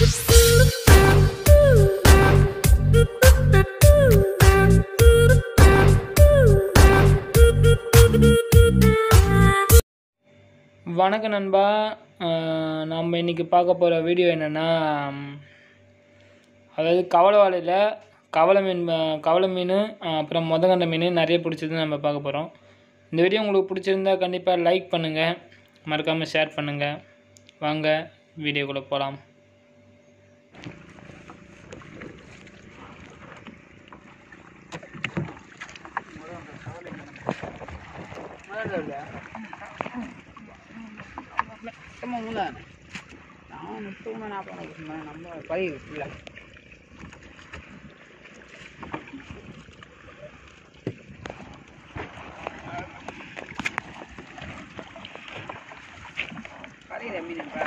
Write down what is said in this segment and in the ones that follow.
வணக்கம் நண்பா அஹ் நம்ம இன்றைக்கி பார்க்க போகிற வீடியோ என்னென்னா அதாவது கவலை வாழையில் கவலை மீன் அஹ் கவலை மீன் அஹ் அப்புறம் முதங்கண்ட மீன் நிறைய பிடிச்சது நம்ம பார்க்க போகிறோம் இந்த வீடியோ உங்களுக்கு பிடிச்சிருந்தா கண்டிப்பாக லைக் பண்ணுங்கள் மறக்காமல் ஷேர் பண்ணுங்கள் வாங்க வீடியோக்குள்ளே போகலாம் சுத்தமாக மூலானே நான் முப்பது நாற்பது நம்ம பயிர் இல்லை கரையில மீனப்பா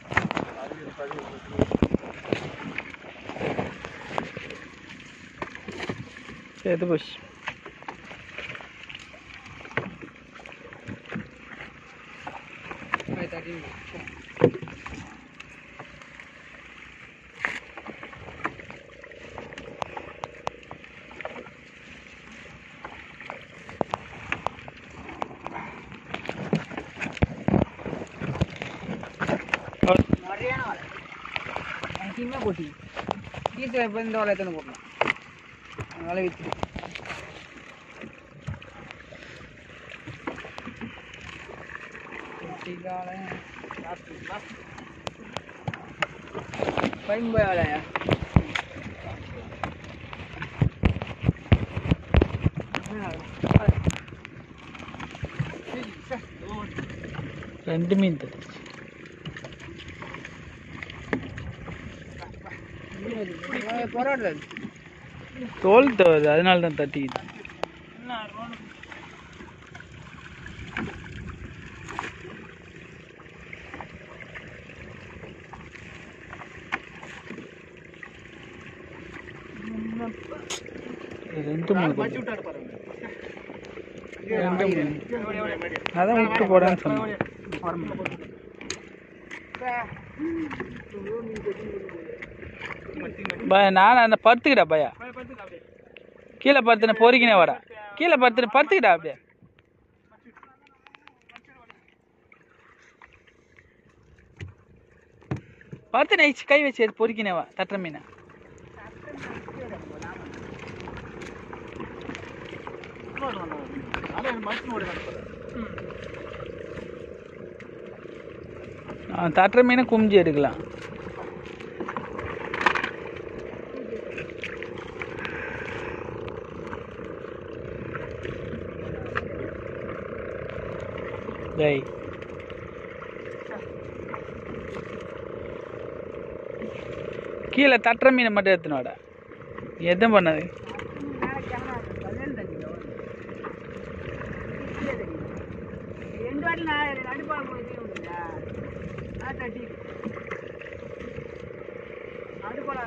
சேர்த்து போச்சு தட்டி மரியான வலை அங்கேயுமே போட்டி டீசல் இப்போ இந்த வலை எத்தனை போடணும் வலை விற்று பயன்போய் வலையா ரெண்டு மீன் தட்டுச்சு போராடுறது தோல் தவறு அதனால தான் தட்டிக்கிது ரெண்டு மூணு ரெண்டு மூணு அதான் விட்டு போடான்னு சொன்னேன் பய நான் அந்த படுத்துக்கிடா பையா கீழே படுத்துன பொறிக்கினே வாடா கீழே படுத்துன படுத்துக்கிடா அப்படியே படுத்து நைச்சு கை வச்சு பொறிக்கினே வா தட்டுற மீனை ஆ, தட்டுற மீனை குமிஞ்சு எடுக்கலாம் டேய் கீழே தட்டுற மீனை மட்டும் எடுத்துன்னு வாடா நீ எதுவும் பண்ணாது ரெண்டு வாட்டி நான் நடுப்பாக போய் நான் தட்டி நடுப்பாக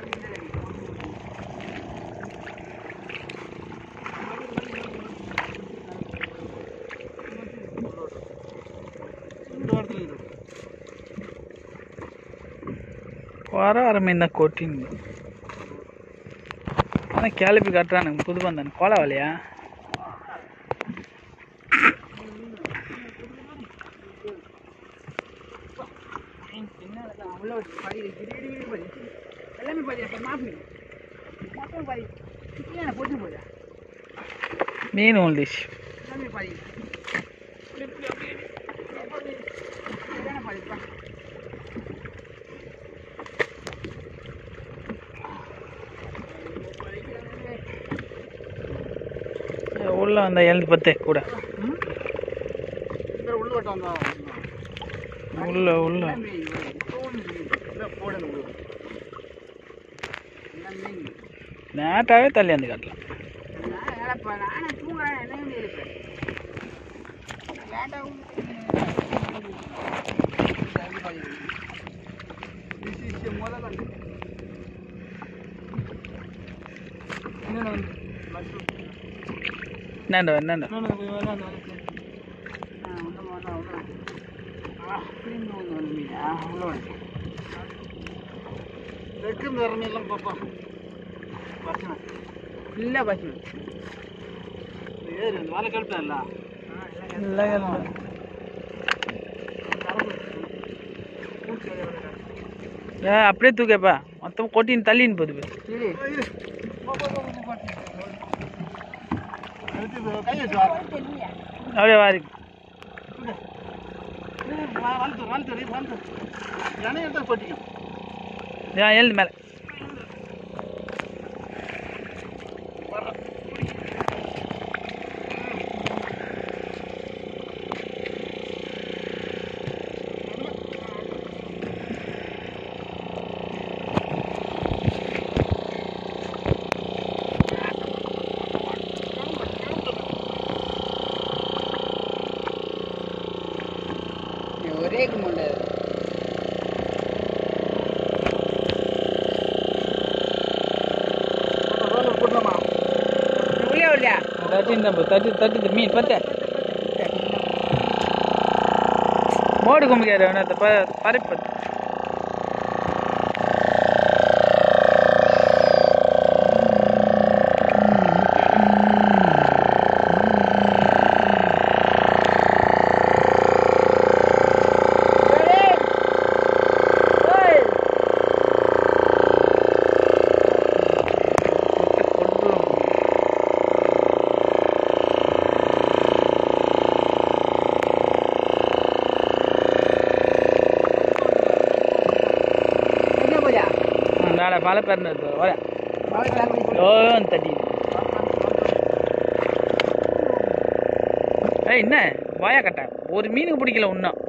வர வர மீன் தான் கொட்டின்னு ஆனால் கிளப்பி கட்டுறானுங்க புது பந்தான் கோலா வலையா உள்ள வச்சு படி கிரி படி எல்லாமே படி அப்போ மாஃபி மொத்தம் படி சிக்கன போட்டு போதா மீன் உள்டிஷ் எல்லாமே படி சரியான படிப்பா உள்ள வந்த எழுந்து பத்து கூட உள்ள வட்டம் தான் உள்ள உள்ள போடணும் நேட்டாவே தள்ளி வந்து காட்டலாம் நானே தூங்குறேன் என்ன இருப்பேன் லேட்டாகவும் என்னண்டா என்னண்டா இல்லை பசு ஏ அப்படியே தூக்கப்பா மொத்தம் கொட்டின்னு தள்ளின்னு போகுது பாரு. சரி அப்படியே வாரி ஏன் எழுது மேலே ஒரே கும்பல் உள்ளே வருதா தட்டின்னு தான் போ தட்டி தட்டி மீன் பத்த மோடு கும்பிக்காரு அவனை அந்த ப பரப்பு என்ன போதா மேலே பல பேர் வர ஓ தட்டி ஏய் என்ன வாயா கட்ட ஒரு மீனுக்கு பிடிக்கல இன்னும்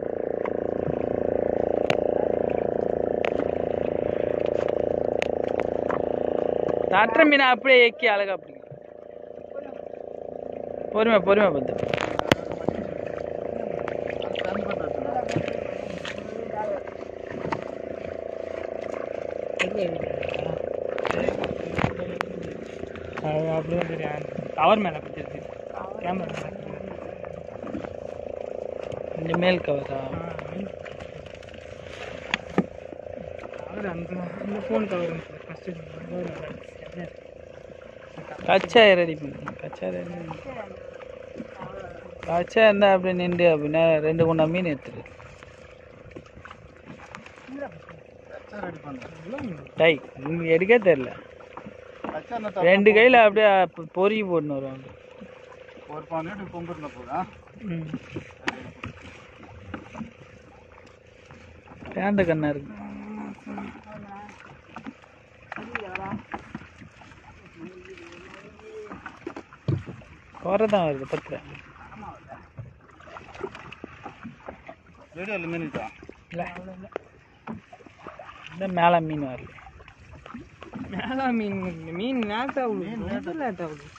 தட்டுற மீனை அப்படியே எக்கி அழகா பிடிக்கும் பொறுமை பொறுமை பார்த்து அப்படிதான் தெரியும் கவர் மேலே பிடிச்சிருக்கு கேமரா இந்த மேல் கவரா கவர் அந்த இந்த ஃபோன் கவர் ஃபஸ்ட்டு கச்சா ரெடி பண்ணு கச்சா ரெடி கச்சா இருந்தால் அப்படியே நின்று அப்படின்னா ரெண்டு குண்டா மீன் எடுத்துரு டை உங்களுக்கு எடுக்க தெரில ரெண்டு கையில் அப்படியே பொ- பொறுக்கி போட்டுன்னு வருவாங்க ஒரு பன்னெண்டு கொம்பிருந்த போதா ம் பேண்ட கண்ணா இருக்கு குறை தான் வருது பத்து ரேடியோவில் மீன் தான் இல்லை இந்த மேலே மீன் வரல மேலே மீன் மீன் நேற்று நேற்று லேட் ஆகுது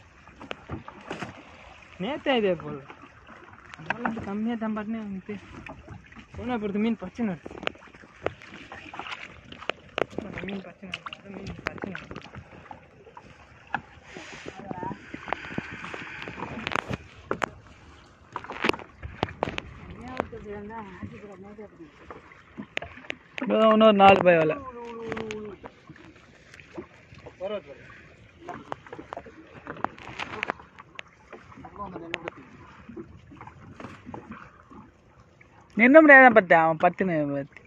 நேற்றே இதே போல் அதனால கம்மியாக தான் பாட்டுனே வந்து போனா பொறுத்து மீன் பச்சை நடு மீன் பச்சை நடு மீன் பச்சை நடு இதோ இன்னொரு நாலு பாய் வேலை நின்ன முடியாத பார்த்தேன் அவன் பத்துன்னு பத்து.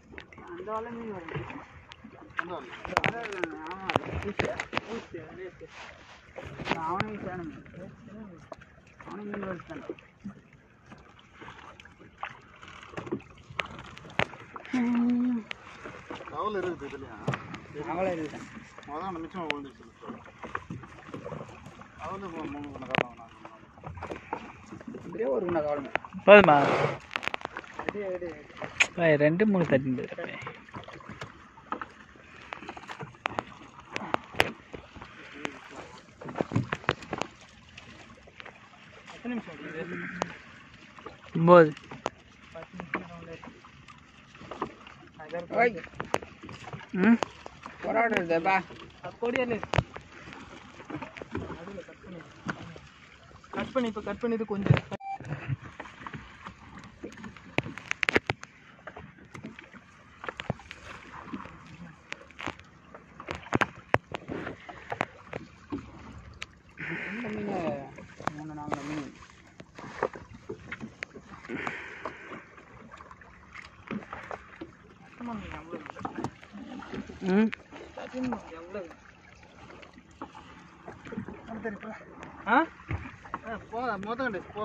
அவனையும் சேணும் அவனையும் மீன் வச்சுட்டான் கவலை இருக்குது இதுலையா அவளை இருக்குதான் முதல்ல மிச்சம் விழுந்துச்சு அவனு மூணு பண்ண காரணம் அப்படியே ஒரு குண்டா கவலை போதுமா பாய் ரெண்டு மூணு தட்டி பாய் எத்தனை நிமிஷம் ஆகுது? ஒம்பது ஓய் ம் போராடுறதுப்பா கொடியாலே கட் பண்ணி இப்போ கட் பண்ணது கொஞ்சம் ம் ஆ போ மொதல் போ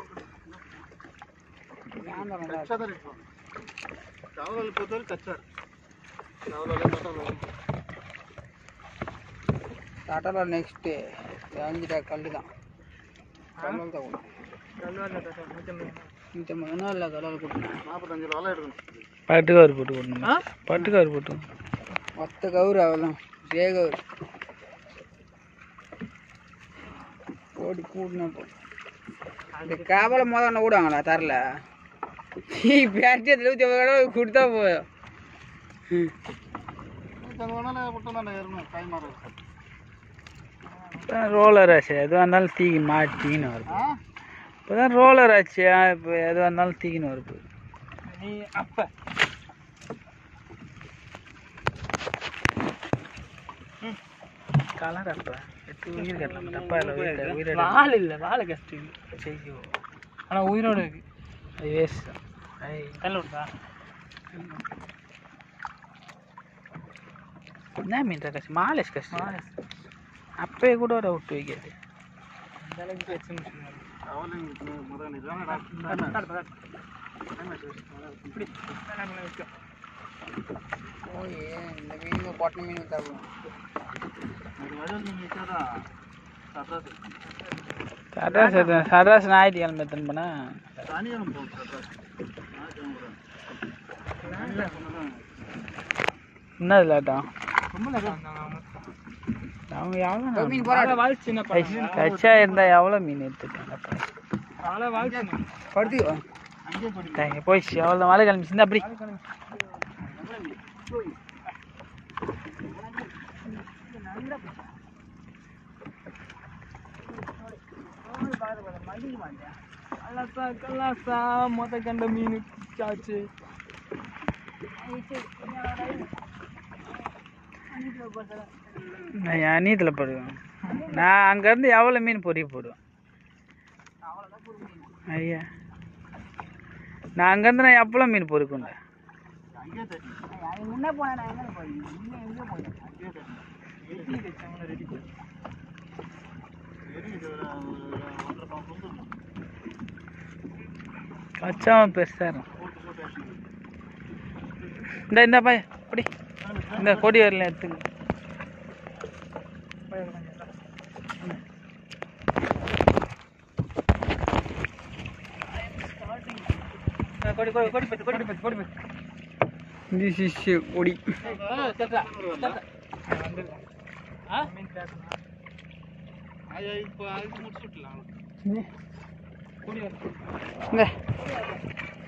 கச்சாதான் இருக்கு கவலை பொறுத்தவரை கச்சா கவலை டாட்டால நெக்ஸ்ட்டு அஞ்சுடா கல் தான் கல்லல் தான் கூட நூற்றி ஐம்பது நாள் இல்லை கல்லல் கொடுத்தேன் நாற்பத்தஞ்சு ரூபா எடுக்கணும் பட்டு கவர் போட்டு போடணும் பட்டு கவர் போட்டு மொத்த கவுரு அவெல்லாம் ஜே கவுரு போட்டு கூட்டினா போ இந்த கேவலை மொதல் விடுவாங்களா தரல பேட்டரி எழுபத்தி ஒன்பது கடை கொடுத்தா போதும் நூற்றம்பது வேணாலும் விட்டு தான் ஏறணும் கை மாற ரோலர் ஆச்சு எதுவாக இருந்தாலும் தீக்கி மாட்டின்னு வருது ஆ இப்போ தான் ரோலர் ஆச்சு இப்போ எதுவாக இருந்தாலும் தீக்கின்னு வருது நீ அப்போ கலர் அப்போ எட்டு உயிர் கட்டலாம் தப்பா இல்லை உயிர் உயிரோட வால் இல்லை வாழை கஷ்டம் செய்யும் ஆனால் உயிரோடு இருக்கு அது வேஸ்ட் ஐ தள்ள விட்டா என்ன மீன் கஷ்டம் மாலேஷ் கஷ்டம் அப்பயே கூட ஒரு விட்டு வைக்கிறது கவலை முதல் இதானடா போய் இந்த மீன் கொட்டை மீன் தரணும் இது வழியில் நீங்கள் வச்சாதான் சட்டாத்து சட்டாஸ் சட்டாஸ் ஞாயிற்றுக்கிழமை எத்தனை பண்ணா தனியாக போகும் சட்டாத்து என்ன இல்லாட்டம் அவங்க எவ்வளோ மீன் போராட்டம் கச்சா இருந்தால் எவ்வளோ மீன் எடுத்துட்டாங்க படுத்து அங்கேயே படி தேங்க போயிடுச்சு எவ்வளோ மழை கிளம்பிச்சு அப்படி மொத்த கண்ட மீன் சாச்சு நான் என் நீத்தில் போடுவேன் நான் அங்கேருந்து எவ்வளோ மீன் பொறி போடுவேன் ஐயா நான் அங்கேருந்து நான் எவ்வளோ மீன் பொறுக்குண்டேன் அங்கேயே தட்டி முன்ன போனேன் நான் எங்கே போய் எங்கே போயிட்டேன் அங்கேயே தட்டி எரியுது ஒரு ஒரு ஒன்றரை பவுன் கொடுத்துருணும் கச்சாவும் பெருசாக இருக்கும் போட்டு போட்டு அடிச்சு இந்த இந்த பாய் அப்படி இந்த கொடி வரல எடுத்துங்க கொடி கொடி கொடி பத்து கொடி பத்து கொடி பத்து திஸ் இஸ் கொடி ஆயா இப்போ அதுக்கு முடிச்சு விட்டலாம் இந்த